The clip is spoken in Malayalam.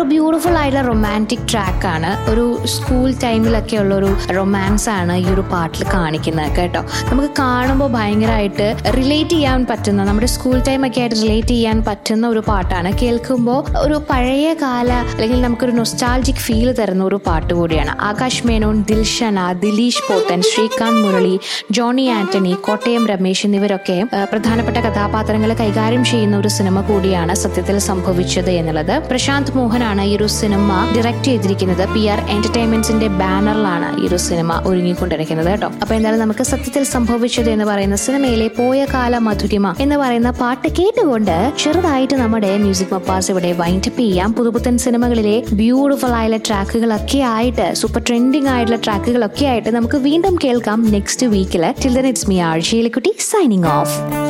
ഒരു ബ്യൂട്ടിഫുൾ ആയിട്ടുള്ള റൊമാൻറ്റിക് ട്രാക്കാണ് ഒരു സ്കൂൾ ടൈമിലൊക്കെ ഉള്ള ഒരു റൊമാൻസ് ആണ് ഈ ഒരു പാട്ടിൽ കാണിക്കുന്നത് കേട്ടോ നമുക്ക് കാണുമ്പോൾ ഭയങ്കരമായിട്ട് റിലേറ്റ് ചെയ്യാൻ പറ്റുന്ന നമ്മുടെ സ്കൂൾ ടൈം ഒക്കെ ആയിട്ട് റിലേറ്റ് ചെയ്യാൻ പറ്റുന്ന ഒരു പാട്ടാണ് കേൾക്കുമ്പോൾ ഒരു പഴയ കാല അല്ലെങ്കിൽ നമുക്കൊരു നൊസ്റ്റാൾജിക് ഫീൽ തരുന്ന ഒരു പാട്ട് കൂടിയാണ് ആകാശ് മേനോൻ ദിൽഷന ദിലീഷ് പോത്തൻ ശ്രീകാന്ത് മുരളി ജോണി ആന്റണി കോട്ടയം രമേശ് എന്നിവരൊക്കെ ആ, പ്രധാനപ്പെട്ട കഥാപാത്രങ്ങളെ കൈകാര്യം ചെയ്യുന്ന ഒരു സിനിമ കൂടിയാണ് സത്യത്തിൽ സംഭവിച്ചത് എന്നുള്ളത് പ്രശാന്ത് മോഹനാണ് ഈ ഒരു സിനിമ ഡയറക്ട് ചെയ്തിരിക്കുന്നത് പി ആർ എന്റർടൈൻമെന്റ്സിന്റെ ബാനറിലാണ് ഈ ഒരു സിനിമ ഒരുങ്ങിക്കൊണ്ടിരിക്കുന്നത് കേട്ടോ അപ്പൊ എന്തായാലും നമുക്ക് സത്യത്തിൽ സംഭവിച്ചത് എന്ന് പറയുന്ന സിനിമയിലെ പോയ കാല മധുരിമ എന്ന് പറയുന്ന പാട്ട് കേട്ടുകൊണ്ട് ചെറുതായിട്ട് നമ്മുടെ മ്യൂസിക് മപ്പാസ് ഇവിടെ വൈൻഡപ്പ് ചെയ്യാം പുതുപുത്തൻ സിനിമകളിലെ ബ്യൂട്ടിഫുൾ ആയിട്ടുള്ള ട്രാക്കുകളൊക്കെ ആയിട്ട് സൂപ്പർ ട്രെൻഡിങ് ആയിട്ടുള്ള ട്രാക്കുകളൊക്കെ ആയിട്ട് നമുക്ക് വീണ്ടും കേൾക്കാം നെക്സ്റ്റ് വീക്കില് ടിൽ ദൻ ഇറ്റ്സ് മീ ആഴ്ചയിലെ കുട്ടി സൈനിങ് ഓഫ്